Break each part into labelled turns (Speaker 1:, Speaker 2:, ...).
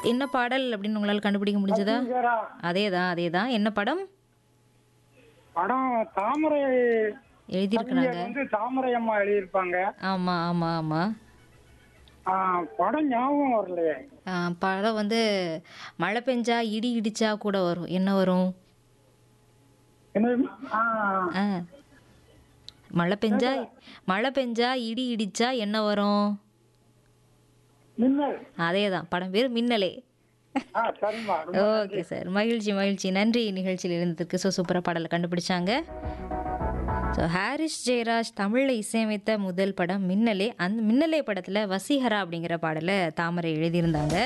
Speaker 1: என்ன பாடல் அப்படின்னு உங்களால் கண்டுபிடிக்க முடிஞ்சதா
Speaker 2: வசீகரா.
Speaker 1: அதே தான் அதே தான் என்ன படம்
Speaker 2: படம் தாமரை
Speaker 1: எழுதியிருக்கிறாங்க
Speaker 2: கவிஞர் வந்து தாமரை அம்மா எழுதியிருப்பாங்க
Speaker 1: ஆமாம் ஆமாம் ஆமாம்
Speaker 2: ஆ, படம் ஞாபகம் வரலையே
Speaker 1: படம் வந்து மழை பெஞ்சா இடி இடிச்சா கூட வரும் என்ன வரும்
Speaker 2: என்ன ஆ,
Speaker 1: ஆ மழை பெஞ்சா மழை பெஞ்சா இடி இடிச்சா என்ன வரும்
Speaker 2: மின்னல்
Speaker 1: அதே தான் படம் பேர் மின்னலே
Speaker 2: ஆ சரிம்மா ரொம்ப
Speaker 1: ஓகே சார் மகிழ்ச்சி மகிழ்ச்சி நன்றி நிகழ்ச்சியில் இருந்ததுக்கு ஸோ சூப்பராக பாடலை கண்டுபிடிச்சாங்க ஸோ ஹாரிஸ் ஜெயராஜ் தமிழில் இசையமைத்த முதல் படம் மின்னலே அந்த மின்னலே படத்தில் வசீகரா அப்படிங்கிற பாடலை தாமரை எழுதியிருந்தாங்க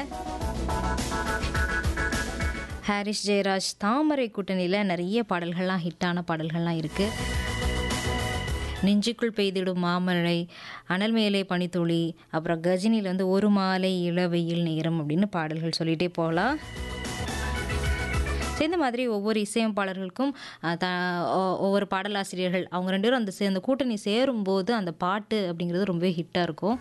Speaker 1: ஹாரிஸ் ஜெயராஜ் தாமரை கூட்டணியில் நிறைய பாடல்கள்லாம் ஹிட்டான பாடல்கள்லாம் இருக்குது நெஞ்சுக்குள் பெய்திடும் மாமழை அனல் மேலே பனித்துளி அப்புறம் கஜினியில் வந்து ஒரு மாலை இளவெயில் நேரம் அப்படின்னு பாடல்கள் சொல்லிகிட்டே போகலாம் ஸோ இந்த மாதிரி ஒவ்வொரு இசையமைப்பாளர்களுக்கும் அஹ், த ஒ- ஒவ்வொரு பாடலாசிரியர்கள் அவங்க ரெண்டு பேரும் அந்த சே- அந்த கூட்டணி சேரும்போது அந்த பாட்டு அப்படிங்கிறது ரொம்பவே ஹிட்டாக இருக்கும்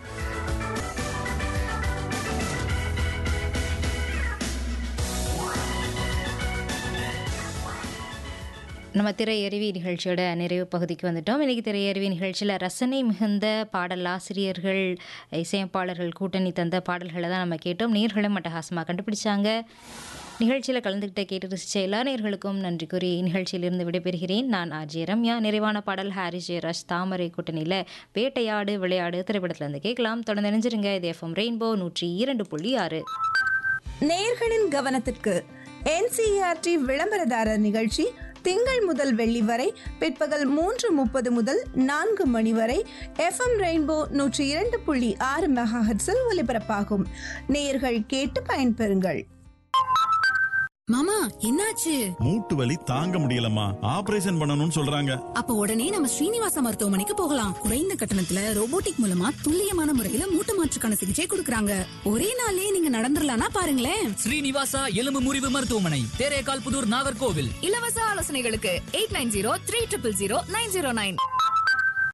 Speaker 1: நம்ம திரையருவி நிகழ்ச்சியோட நிறைவு பகுதிக்கு வந்துட்டோம் இன்னைக்கு திரையருவி நிகழ்ச்சியில் ரசனை மிகுந்த பாடல் ஆசிரியர்கள் இசையமைப்பாளர்கள் கூட்டணி தந்த பாடல்களை தான் நம்ம கேட்டோம் நேர்களும் மட்டஹாசமாக கண்டுபிடிச்சாங்க நிகழ்ச்சியில் கலந்துக்கிட்ட கேட்டு ரசித்த எல்லா நேர்களுக்கும் நன்றி கூறி நிகழ்ச்சியிலிருந்து விடைபெறுகிறேன் நான் ஆர்ஜே ரம்யா நிறைவான பாடல் ஹாரிஸ் ஜெயராஜ் தாமரை கூட்டணியில் வேட்டையாடு விளையாடு திரைப்படத்துல இருந்து கேட்கலாம் தொடர்ந்து நினைஞ்சிருங்க இது எஃப்எம் ரெயின்போ நூற்றி இரண்டு புள்ளி ஆறு
Speaker 3: நேர்களின் கவனத்திற்கு என்சிஆர்டி விளம்பரதாரர் நிகழ்ச்சி திங்கள் முதல் வெள்ளி வரை பிற்பகல் மூன்று முப்பது முதல் நான்கு மணி வரை எஃப்எம் ரெயின்போ நூற்றி இரண்டு புள்ளி ஆறு மெகாஹெட்ஸில் ஒலிபரப்பாகும் நேயர்கள் கேட்டு பயன்பெறுங்கள்
Speaker 4: மாமா என்னாச்சு
Speaker 5: மூட்டு வலி தாங்க முடியலம்மா ஆபரேஷன் பண்ணணும்னு சொல்றாங்க
Speaker 4: அப்ப உடனே நம்ம ஸ்ரீனிவாச மருத்துவமனைக்கு போகலாம் குறைந்த கட்டணத்துல ரோபோட்டிக் மூலமா துல்லியமான முறையில மூட்டு மாற்றுக்கான சிகிச்சை கொடுக்கறாங்க ஒரே நாள்லயே நீங்க நடந்துடலாம்னா பாருங்களேன்
Speaker 6: ஸ்ரீனிவாசா எலும்பு முறிவு மருத்துவமனை தேரேகால் புதூர் நாகர்கோவில்
Speaker 4: இலவச ஆலோசனைகளுக்கு eight nine zero three triple zero nine zero nine